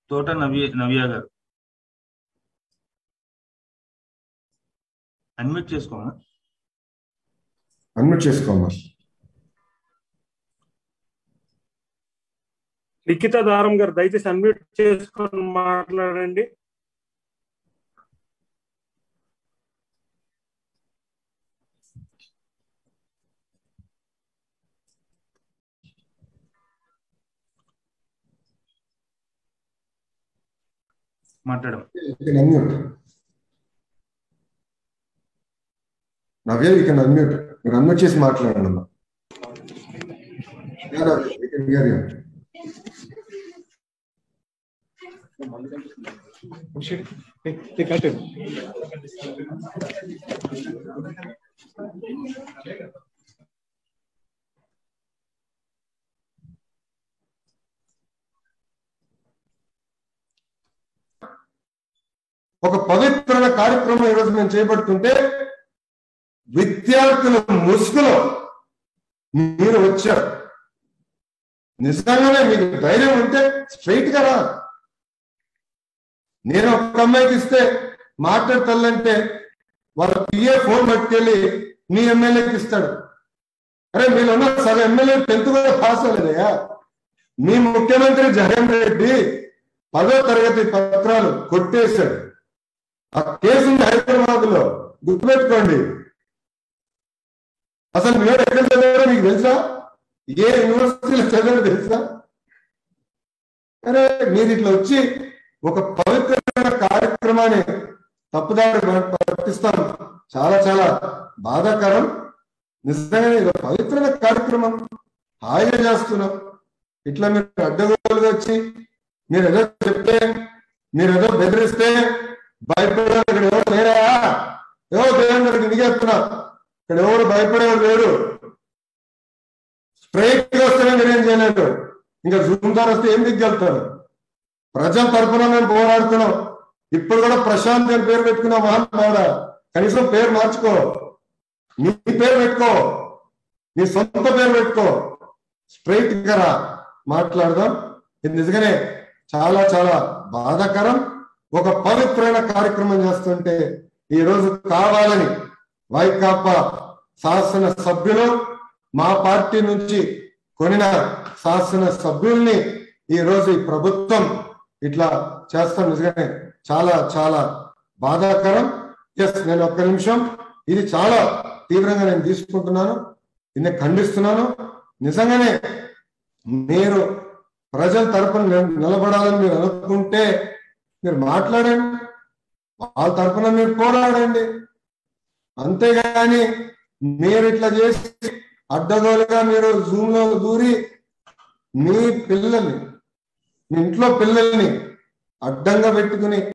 తోట నవ్య నవ్య గారు unmute చేసుకోమా unmute చేసుకోమ్మా లిఖిత దారం గారు దయచేసి అన్మ్యూట్ చేసుకొని మాట్లాడండి మాట్లాడడం You can unmute. Navya you can unmute మీరు అన్మ్యూట్ చేసి మాట్లాడండి అమ్మా Yeah, Navya, we can hear you. ఒక పవిత్రమైన కార్యక్రమం ఈరోజు మేము చేపడుతుంటే విద్యార్థుల ముసుగులో మీరు వచ్చారు నిజంగానే మీకు ధైర్యం ఉంటే స్ట్రైట్ గా రా నేను ఒక అమ్మాయికి ఇస్తే మాట్లాడతానంటే వాళ్ళ పిఏ ఫోన్ పట్టుకెళ్ళి మీ ఎమ్మెల్యేకి ఇస్తాడు అరే మీరు ఉన్న సగం ఎమ్మెల్యే టెన్త్ కూడా పాస్ అవ్వలేదయా మీ ముఖ్యమంత్రి జగన్ రెడ్డి పదో తరగతి పత్రాలు కొట్టేశాడు ఆ కేసు ఉంది హైదరాబాద్ లో గుర్తుపెట్టుకోండి అసలు మీరు ఎక్కడ చదివారో మీకు తెలుసా ఏ యూనివర్సిటీలో చదివారో తెలుసా అరే మీరు ఇట్లా వచ్చి ఒక పవిత్రమైన కార్యక్రమాన్ని తప్పుదారి పట్టిస్తాం చాలా చాలా బాధాకరం నిజంగా ఇది ఒక పవిత్రమైన కార్యక్రమం హాయిగా చేస్తున్నాం ఇట్లా మీరు అడ్డగోలుగా వచ్చి మీరు ఏదో చెప్తే మీరు ఏదో బెదిరిస్తే భయపడేవాడు ఇక్కడ ఎవరు లేరా ఏవో దేవుని దగ్గరికి నీకే చెప్తున్నా ఇక్కడ ఎవరు భయపడేవాడు లేడు స్ట్రైట్ గా వస్తేనే మీరేం చేయలేదు ఇంకా జూమ్ ద్వారా వస్తే ఏం దిగ్గలుగుతారు ప్రజల తరఫున మేము పోరాడుతున్నాం ఇప్పుడు కూడా ప్రశాంత్ అని పేరు పెట్టుకున్నాం మహానుభావుడా కనీసం పేరు మార్చుకో నీ పేరు పెట్టుకో నీ సొంత పేరు పెట్టుకో స్ట్రైట్ గా రా మాట్లాడదాం ఇది నిజంగానే చాలా చాలా బాధాకరం ఒక పవిత్రమైన కార్యక్రమం చేస్తుంటే ఈ రోజు కావాలని వైకాపా శాసన సభ్యులు మా పార్టీ నుంచి కొనిన శాసన సభ్యుల్ని ఈ రోజు ఈ ప్రభుత్వం ఇట్లా చేస్తాం నిజంగానే చాలా చాలా బాధాకరం ఎస్ నేను ఒక్క నిమిషం ఇది చాలా తీవ్రంగా నేను తీసుకుంటున్నాను దీన్ని ఖండిస్తున్నాను నిజంగానే మీరు ప్రజల తరపున నిల- నిలబడాలని మీరు అనుకుంటే మీరు మాట్లాడండి వాళ్ళ తరపున మీరు పోరాడండి అంతేగాని మీరు ఇట్లా చేసి అడ్డగోలుగా మీరు జూమ్ లో దూరి మీ పిల్లల్ని మీ ఇంట్లో పిల్లల్ని అడ్డంగా పెట్టుకుని